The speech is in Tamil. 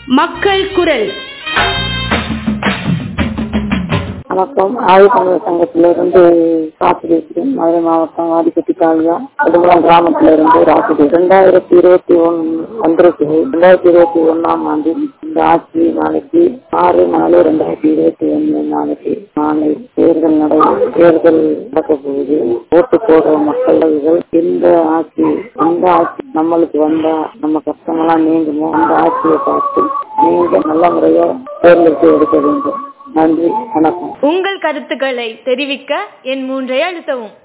மக்கள் குரல் வணக்கம் ஆயுதங்கள் சங்கத்திலிருந்து காசு பேசுகிறேன் மதுரை மாவட்டம் வாடிப்பட்டி தாலுகா உடுமலம் கிராமத்துல இருந்து ராசிடி ரெண்டாயிரத்தி இருபத்தி ஒன்னு வந்திருக்கு ரெண்டாயிரத்தி இருபத்தி ஒன்னாம் ஆண்டு இந்த ஆட்சி நாளைக்கு ஆறு நாலு ரெண்டாயிரத்தி இருபத்தி ஒன்னு நாளைக்கு நாளை தேர்தல் நட தேர்தல் நடக்க போகுது ஓட்டு போடுற மக்கள் எந்த ஆட்சி எந்த ஆட்சி நம்மளுக்கு வந்தா நம்ம கஷ்டமெல்லாம் நீங்குமோ அந்த ஆட்சியை பார்த்து நீங்க நல்ல முறையா தேர்ந்தெடுத்து எடுக்க வேண்டும் நன்றி வணக்கம் உங்கள் கருத்துக்களை தெரிவிக்க என் மூன்றை அழுத்தவும்